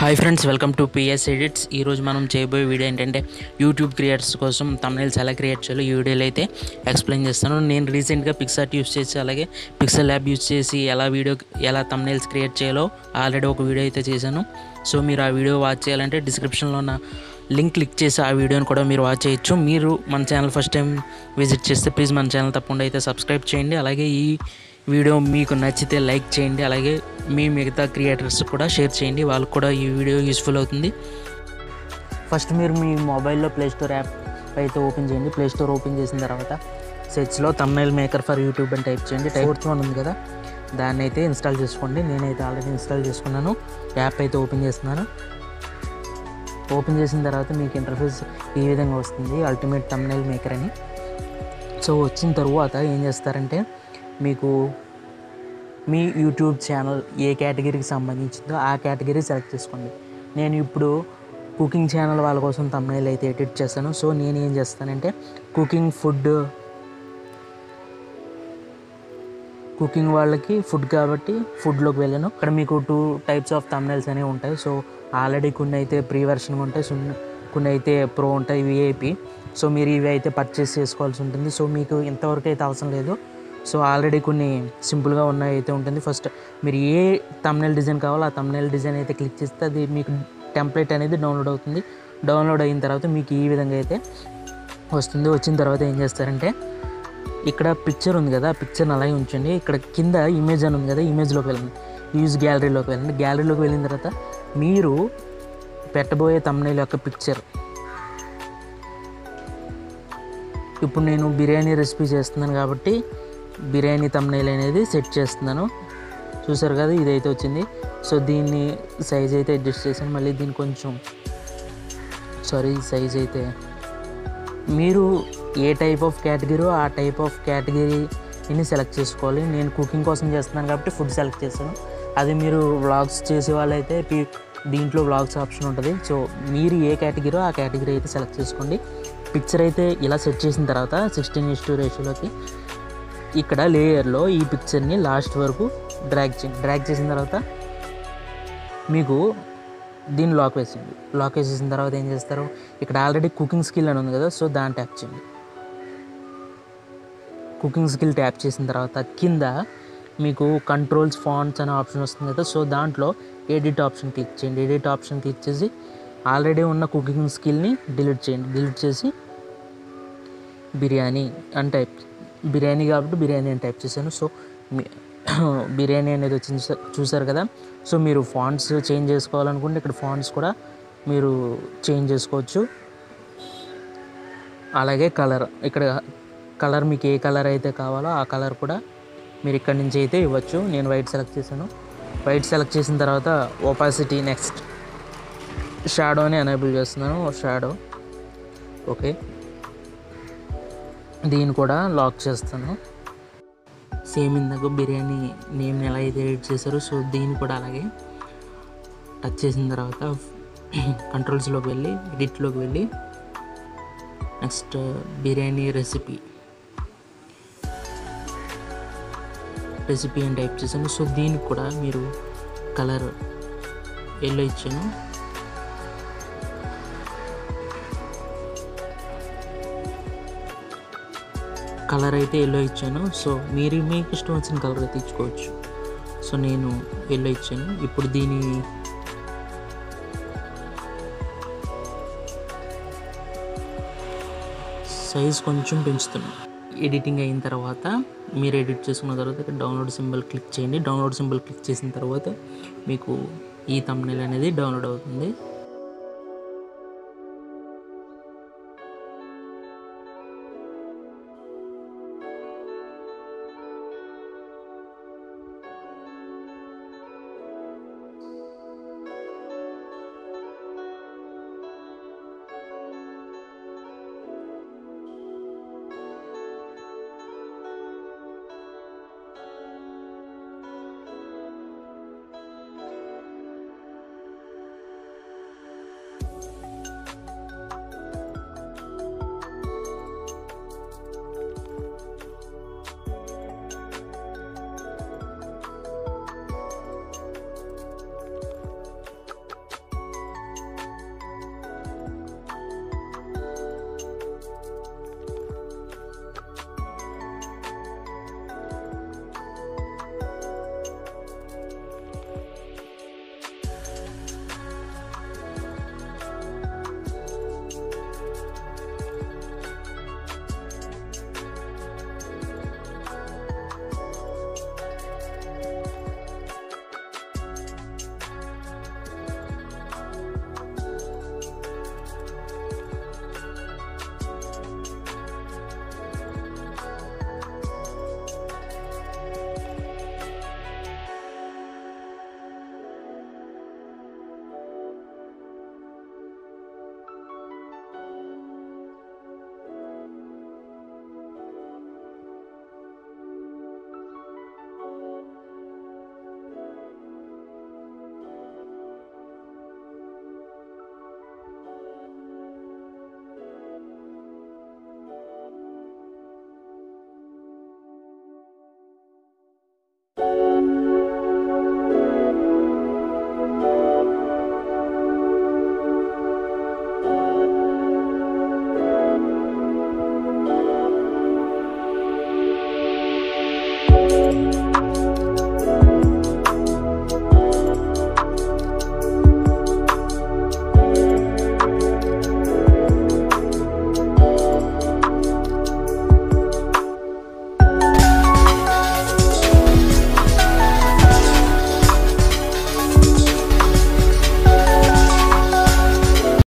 Hi friends welcome to PS edits ఈరోజు మనం చేయబోయే వీడియో ఏంటంటే యూట్యూబ్ క్రియేటర్స్ కోసం తమిళస్ ఎలా క్రియేట్ చేయాలో ఈ వీడియోలో అయితే ఎక్స్ప్లెయిన్ చేస్తాను నేను రీసెంట్గా పిక్సార్ట్ యూస్ చేసి అలాగే పిక్సెల్ ల్యాబ్ యూస్ చేసి ఎలా వీడియో ఎలా తమిళస్ క్రియేట్ చేయాలో ఆల్రెడీ ఒక వీడియో అయితే చేశాను సో మీరు ఆ వీడియో వాచ్ చేయాలంటే డిస్క్రిప్షన్లో ఉన్న లింక్ క్లిక్ చేసి ఆ వీడియోని కూడా మీరు వాచ్ చేయొచ్చు మీరు మన ఛానల్ ఫస్ట్ టైం విజిట్ చేస్తే ప్లీజ్ మన ఛానల్ తప్పకుండా అయితే సబ్స్క్రైబ్ చేయండి అలాగే ఈ వీడియో మీకు నచ్చితే లైక్ చేయండి అలాగే మీ మిగతా క్రియేటర్స్ కూడా షేర్ చేయండి వాళ్ళకు కూడా ఈ వీడియో యూస్ఫుల్ అవుతుంది ఫస్ట్ మీరు మీ మొబైల్లో ప్లే స్టోర్ యాప్ అయితే ఓపెన్ చేయండి ప్లే స్టోర్ ఓపెన్ చేసిన తర్వాత సెర్చ్లో తమ్నైల్ మేకర్ ఫర్ యూట్యూబ్ అని టైప్ చేయండి ఫోర్త్ వన్ ఉంది కదా దాన్ని అయితే ఇన్స్టాల్ చేసుకోండి నేనైతే ఆల్రెడీ ఇన్స్టాల్ చేసుకున్నాను యాప్ అయితే ఓపెన్ చేస్తున్నాను ఓపెన్ చేసిన తర్వాత మీకు ఇంటర్ఫేస్ ఈ విధంగా వస్తుంది అల్టిమేట్ తమ్నైల్ మేకర్ అని సో వచ్చిన తర్వాత ఏం చేస్తారంటే మీకు మీ యూట్యూబ్ ఛానల్ ఏ కేటగిరీకి సంబంధించిందో ఆ కేటగిరీ సెలెక్ట్ చేసుకోండి నేను ఇప్పుడు కుకింగ్ ఛానల్ వాళ్ళ కోసం తమ్నైల్ అయితే ఎడిట్ చేస్తాను సో నేను ఏం చేస్తానంటే కుకింగ్ ఫుడ్ కుకింగ్ వాళ్ళకి ఫుడ్ కాబట్టి ఫుడ్లోకి వెళ్ళాను ఇక్కడ మీకు టూ టైప్స్ ఆఫ్ తమ్నైల్స్ అనేవి ఉంటాయి సో ఆల్రెడీ కొన్ని అయితే ప్రీ వెర్షన్ ఉంటాయి సున్- కొన్ని అయితే ప్రో ఉంటాయి విఐపి సో మీరు ఇవి అయితే పర్చేస్ చేసుకోవాల్సి ఉంటుంది సో మీకు ఇంతవరకు అయితే అవసరం లేదు సో ఆల్రెడీ కొన్ని సింపుల్గా ఉన్నాయి అయితే ఉంటుంది ఫస్ట్ మీరు ఏ తమ్నైల్ డిజైన్ కావాలో ఆ తమ్నైల్ డిజైన్ అయితే క్లిక్ చేస్తే అది మీకు టెంప్లెట్ అనేది డౌన్లోడ్ అవుతుంది డౌన్లోడ్ అయిన తర్వాత మీకు ఈ విధంగా అయితే వస్తుంది వచ్చిన తర్వాత ఏం చేస్తారంటే ఇక్కడ పిక్చర్ ఉంది కదా ఆ పిక్చర్ని అలాగే ఉంచండి ఇక్కడ కింద ఇమేజ్ అని ఉంది కదా ఇమేజ్లోకి వెళ్ళండి యూజ్ గ్యాలరీలోకి వెళ్ళండి గ్యాలరీలోకి వెళ్ళిన తర్వాత మీరు పెట్టబోయే తమ్నైల్ యొక్క పిక్చర్ ఇప్పుడు నేను బిర్యానీ రెసిపీ చేస్తున్నాను కాబట్టి బిర్యానీ తమ్నైల్ అనేది సెట్ చేస్తున్నాను చూసారు కదా ఇదైతే వచ్చింది సో దీన్ని సైజ్ అయితే అడ్జస్ట్ చేశాను మళ్ళీ దీన్ని కొంచెం సారీ సైజ్ అయితే మీరు ఏ టైప్ ఆఫ్ కేటగిరీ ఆ టైప్ ఆఫ్ కేటగిరీని సెలెక్ట్ చేసుకోవాలి నేను కుకింగ్ కోసం చేస్తున్నాను కాబట్టి ఫుడ్ సెలెక్ట్ చేశాను అది మీరు వ్లాగ్స్ చేసే వాళ్ళైతే పి- దీంట్లో వ్లాగ్స్ ఆప్షన్ ఉంటుంది సో మీరు ఏ కేటగిరీ ఆ కేటగిరీ అయితే సెలెక్ట్ చేసుకోండి పిక్చర్ అయితే ఇలా సెట్ చేసిన తర్వాత సిక్స్టీన్ ఇస్ టు రేషియోలోకి ఇక్కడ లేయర్లో ఈ పిక్చర్ని లాస్ట్ వరకు డ్రాగ్ చేయండి డ్రాగ్ చేసిన తర్వాత మీకు దీన్ని లాక్ వేసింది లాక్ వేసేసిన తర్వాత ఏం చేస్తారు ఇక్కడ ఆల్రెడీ కుకింగ్ స్కిల్ అని ఉంది కదా సో దాన్ని ట్యాప్ చేయండి కుకింగ్ స్కిల్ ట్యాప్ చేసిన తర్వాత కింద మీకు కంట్రోల్స్ ఫాంట్స్ అనే ఆప్షన్ వస్తుంది కదా సో దాంట్లో ఎడిట్ ఆప్షన్ క్లిక్ చేయండి ఎడిట్ ఆప్షన్ క్లిక్ చేసి ఆల్రెడీ ఉన్న కుకింగ్ స్కిల్ని డిలీట్ చేయండి డిలీట్ చేసి బిర్యానీ అని టైప్ బిర్యానీ కాబట్టి బిర్యానీ అని టైప్ చేశాను సో మీ- బిర్యానీ అనేది వచ్చింది చూ- చూసారు కదా సో మీరు ఫాంట్స్ చేంజ్ చేసుకోవాలనుకుంటే ఇక్కడ ఫాంట్స్ కూడా మీరు చేంజ్ చేసుకోవచ్చు అలాగే కలర్ ఇక్కడ కలర్ మీకు ఏ కలర్ అయితే కావాలో ఆ కలర్ కూడా మీరు ఇక్కడ నుంచి అయితే ఇవ్వచ్చు నేను వైట్ సెలెక్ట్ చేశాను వైట్ సెలెక్ట్ చేసిన తర్వాత ఓపాసిటీ నెక్స్ట్ షాడోని ఎనేబుల్ చేస్తున్నాను షాడో ఓకే దీన్ని కూడా లాక్ చేస్తాను సేమ్ ఇందాక బిర్యానీ నేమ్ని ఎలా అయితే ఎడిట్ చేశారో సో దీన్ని కూడా అలాగే టచ్ చేసిన తర్వాత కంట్రోల్స్లోకి వెళ్ళి ఎడిట్లోకి వెళ్ళి నెక్స్ట్ బిర్యానీ రెసిపీ రెసిపీ అని టైప్ చేశాను సో దీనికి కూడా మీరు కలర్ ఎల్లో ఇచ్చాను కలర్ అయితే ఎల్లో ఇచ్చాను సో మీరు మీకు ఇష్టం వచ్చిన కలర్ అయితే ఇచ్చుకోవచ్చు సో నేను ఎల్లో ఇచ్చాను ఇప్పుడు దీని సైజ్ కొంచెం పెంచుతున్నాను ఎడిటింగ్ అయిన తర్వాత మీరు ఎడిట్ చేసుకున్న తర్వాత ఇక్కడ డౌన్లోడ్ సింబల్ క్లిక్ చేయండి డౌన్లోడ్ సింబల్ క్లిక్ చేసిన తర్వాత మీకు ఈ తమ్నెల్ అనేది డౌన్లోడ్ అవుతుంది Thank you.